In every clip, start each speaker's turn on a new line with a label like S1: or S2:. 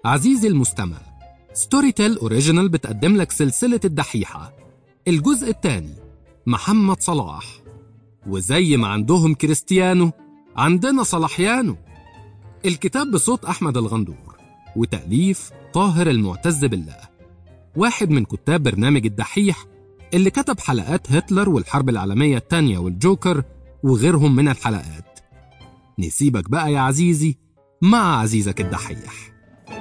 S1: عزيزي المستمع ستوري تيل اوريجينال بتقدم لك سلسلة الدحيحة الجزء الثاني محمد صلاح وزي ما عندهم كريستيانو عندنا صلاحيانو الكتاب بصوت أحمد الغندور وتأليف طاهر المعتز بالله واحد من كتاب برنامج الدحيح اللي كتب حلقات هتلر والحرب العالمية التانية والجوكر وغيرهم من الحلقات نسيبك بقى يا عزيزي مع عزيزك الدحيح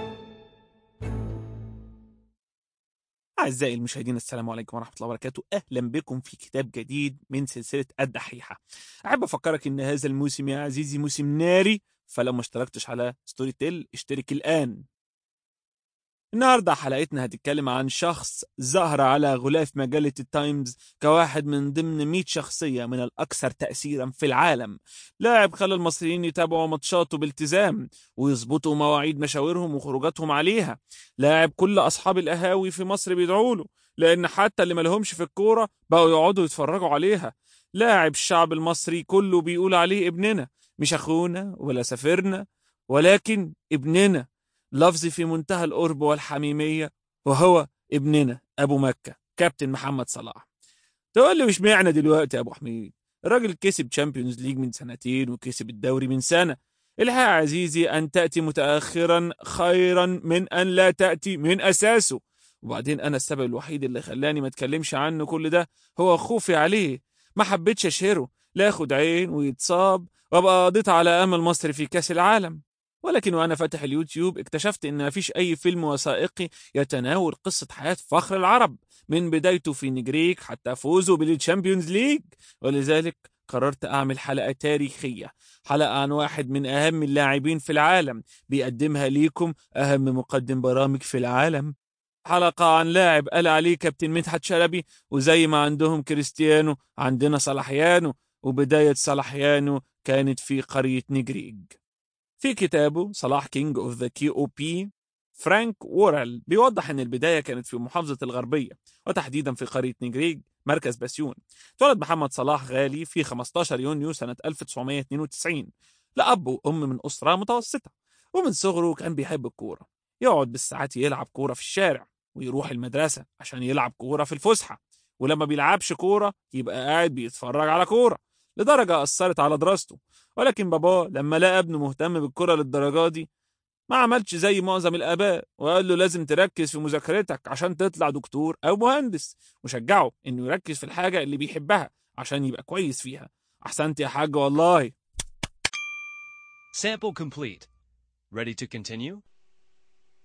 S2: أعزائي المشاهدين السلام عليكم ورحمة الله وبركاته أهلا بكم في كتاب جديد من سلسلة الدحيحة أحب أفكرك إن هذا الموسم يا عزيزي موسم ناري فلو ما اشتركتش على ستوري تيل اشترك الآن النهاردة حلقتنا هتتكلم عن شخص ظهر على غلاف مجلة التايمز كواحد من ضمن 100 شخصية من الأكثر تأثيرا في العالم لاعب خلى المصريين يتابعوا ماتشاته بالتزام ويظبطوا مواعيد مشاورهم وخروجاتهم عليها لاعب كل أصحاب القهاوي في مصر بيدعوا له لأن حتى اللي ملهمش في الكورة بقوا يقعدوا يتفرجوا عليها لاعب الشعب المصري كله بيقول عليه ابننا مش أخونا ولا سفرنا ولكن ابننا لفظ في منتهى القرب والحميمية وهو ابننا أبو مكة كابتن محمد صلاح تقول لي مش معنى دلوقتي يا أبو حميد الراجل كسب تشامبيونز ليج من سنتين وكسب الدوري من سنة الحقيقة عزيزي أن تأتي متأخرا خيرا من أن لا تأتي من أساسه وبعدين أنا السبب الوحيد اللي خلاني ما اتكلمش عنه كل ده هو خوفي عليه ما حبيتش أشهره لا ياخد عين ويتصاب وابقى قضيت على أمل مصر في كأس العالم ولكن وأنا فاتح اليوتيوب اكتشفت إن مفيش أي فيلم وثائقي يتناول قصة حياة فخر العرب من بدايته في نجريك حتى فوزه بالتشامبيونز ليج ولذلك قررت أعمل حلقة تاريخية حلقة عن واحد من أهم اللاعبين في العالم بيقدمها ليكم أهم مقدم برامج في العالم حلقة عن لاعب قال عليه كابتن مدحت شلبي وزي ما عندهم كريستيانو عندنا صلاحيانو وبداية صلاحيانو كانت في قرية نجريج في كتابه صلاح كينج اوف ذا كي او بي فرانك وورل بيوضح ان البدايه كانت في محافظه الغربيه وتحديدا في قريه نجريج مركز بسيون اتولد محمد صلاح غالي في 15 يونيو سنه 1992 لاب وام من اسره متوسطه ومن صغره كان بيحب الكوره يقعد بالساعات يلعب كوره في الشارع ويروح المدرسه عشان يلعب كوره في الفسحه ولما بيلعبش كوره يبقى قاعد بيتفرج على كوره لدرجه اثرت على دراسته ولكن باباه لما لقى ابنه مهتم بالكرة للدرجة دي ما عملش زي معظم الآباء وقال له لازم تركز في مذاكرتك عشان تطلع دكتور أو مهندس وشجعه إنه يركز في الحاجة اللي بيحبها عشان يبقى كويس فيها أحسنت يا حاج والله
S3: Sample complete. Ready to continue?